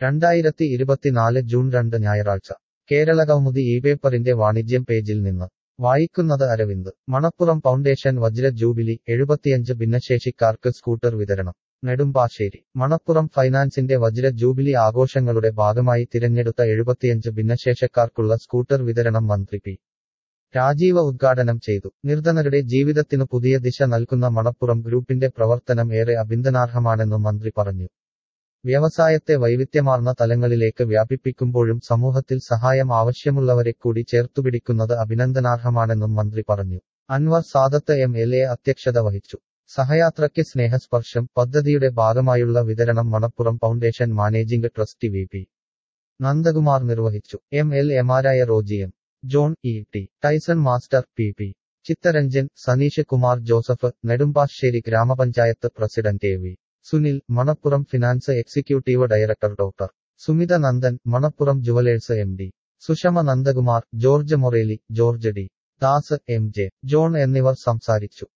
രണ്ടായിരത്തി ഇരുപത്തിനാല് ജൂൺ രണ്ട് ഞായറാഴ്ച കേരളകൗമുദി ഈ പേപ്പറിന്റെ വാണിജ്യം പേജിൽ നിന്ന് വായിക്കുന്നത് അരവിന്ദ് മണപ്പുറം ഫൗണ്ടേഷൻ വജ്ര ജൂബിലി എഴുപത്തിയഞ്ച് ഭിന്നശേഷിക്കാർക്ക് സ്കൂട്ടർ വിതരണം നെടുമ്പാശ്ശേരി മണപ്പുറം ഫൈനാൻസിന്റെ വജ്ര ജൂബിലി ആഘോഷങ്ങളുടെ ഭാഗമായി തിരഞ്ഞെടുത്ത എഴുപത്തിയഞ്ച് ഭിന്നശേഷക്കാർക്കുള്ള സ്കൂട്ടർ വിതരണം മന്ത്രി പി രാജീവ ഉദ്ഘാടനം ചെയ്തു നിർധനരുടെ ജീവിതത്തിനു പുതിയ ദിശ നൽകുന്ന മണപ്പുറം ഗ്രൂപ്പിന്റെ പ്രവർത്തനം ഏറെ അഭിനന്ദനാർഹമാണെന്ന് മന്ത്രി പറഞ്ഞു വ്യവസായത്തെ വൈവിധ്യമാർന്ന തലങ്ങളിലേക്ക് വ്യാപിപ്പിക്കുമ്പോഴും സമൂഹത്തിൽ സഹായം ആവശ്യമുള്ളവരെ കൂടി ചേർത്തുപിടിക്കുന്നത് അഭിനന്ദനാർഹമാണെന്നും മന്ത്രി പറഞ്ഞു Anwar Sadath M L A അധ്യക്ഷത വഹിച്ചു സഹയാത്രയ്ക്ക് സ്നേഹസ്പർശം പദ്ധതിയുടെ ഭാഗമായുള്ള വിതരണം Manappuram foundation managing trustee V P Nandakumar നിർവഹിച്ചു എം എൽ എമാരായ Roji M John E T Tyson master P P Chittaranjan Saneesh Kumar Joseph Nedumbassery ഗ്രാമപഞ്ചായത്ത് president A V Sunil Manappuram finance executive director doctor Sumitha Nandan Manappuram jewellers M D Sushama Nandakumar George Moreli George D Das M J John എന്നിവർ സംസാരിച്ചു